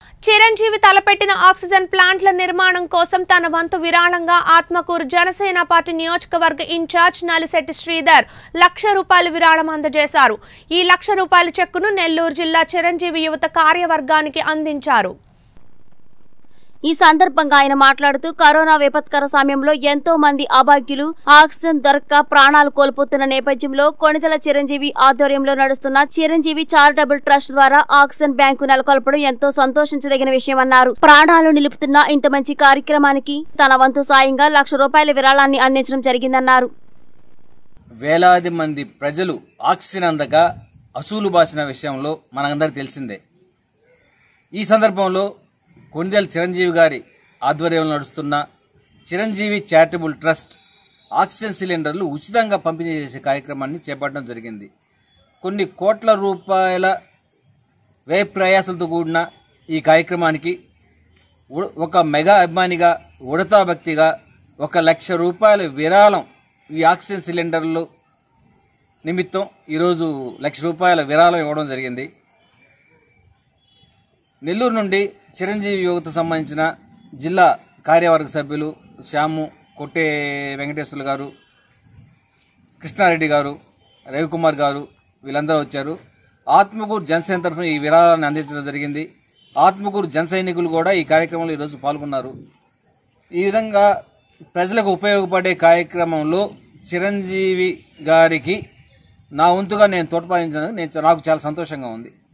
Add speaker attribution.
Speaker 1: చిరంజీవి తలపెట్టిన ఆక్సిజన్ ప్లాంట్ల నిర్మాణం కోసం తన వంతు విరాళంగా ఆత్మకూరు జనసేన పార్టీ నియోజకవర్గ ఇన్ఛార్జ్ నలిశెట్టి శ్రీధర్ లక్ష రూపాయల విరాళం అందజేశారు ఈ లక్ష రూపాయల చెక్కును నెల్లూరు జిల్లా చిరంజీవి యువత కార్యవర్గానికి అందించారు
Speaker 2: ఈ సందర్భంగా ఆయన మాట్లాడుతూ కరోనా విపత్కర సమయంలో ఎంతో మంది అభాగ్యులు ఆక్సిజన్ దొరక్క ప్రాణాలు కోల్పోతున్న నేపథ్యంలో కొణిదల చిరంజీవి ఆధ్వర్యంలో నడుస్తున్న చిరంజీవి చారిటబుల్ ట్రస్ట్ ద్వారా ఆక్సిజన్ బ్యాంకు నెలకొల్పడం ఎంతో సంతోషించదగిన విషయమన్నారు ప్రాణాలు నిలుపుతున్న ఇంత మంచి కార్యక్రమానికి తన వంతు సాయంగా లక్ష రూపాయల విరాళాన్ని అందించడం జరిగిందన్నారు
Speaker 3: వేలాది మంది ప్రజలు ఆక్సిజన్ అందక అసూలు బాసిన విషయంలో మనందరికి తెలిసిందే ఈ సందర్భంలో కొనిదెల చిరంజీవి గారి ఆధ్వర్యంలో నడుస్తున్న చిరంజీవి చారిటబుల్ ట్రస్ట్ ఆక్సిజన్ సిలిండర్లు ఉచితంగా పంపిణీ చేసే కార్యక్రమాన్ని చేపట్టడం జరిగింది కొన్ని కోట్ల రూపాయల వ్యయ ప్రయాసాలతో కూడిన ఈ కార్యక్రమానికి ఉ- ఒక మెగా అభిమానిగా ఉడతా భక్తిగా ఒక లక్ష రూపాయల విరాళం ఈ ఆక్సిజన్ సిలిండర్లు నిమిత్తం ఈరోజు లక్ష రూపాయల విరాళం ఇవ్వడం జరిగింది నెల్లూరు నుండి చిరంజీవి యువతకు సంబంధించిన జిల్లా కార్యవర్గ సభ్యులు శ్యాము కొట్టే వెంకటేశ్వర్లు గారు కృష్ణారెడ్డి గారు రవికుమార్ గారు వీళ్ళందరూ వచ్చారు ఆత్మకూరు జనసేన తరఫున ఈ విరాళాన్ని అందించడం జరిగింది ఆత్మకూరు జన సైనికులు కూడా ఈ కార్యక్రమంలో ఈరోజు పాల్గొన్నారు ఈ విధంగా ప్రజలకు ఉపయోగపడే కార్యక్రమంలో చిరంజీవి గారికి నా వంతుగా నేను తోడ్పడించడానికి నేను నాకు చాలా సంతోషంగా ఉంది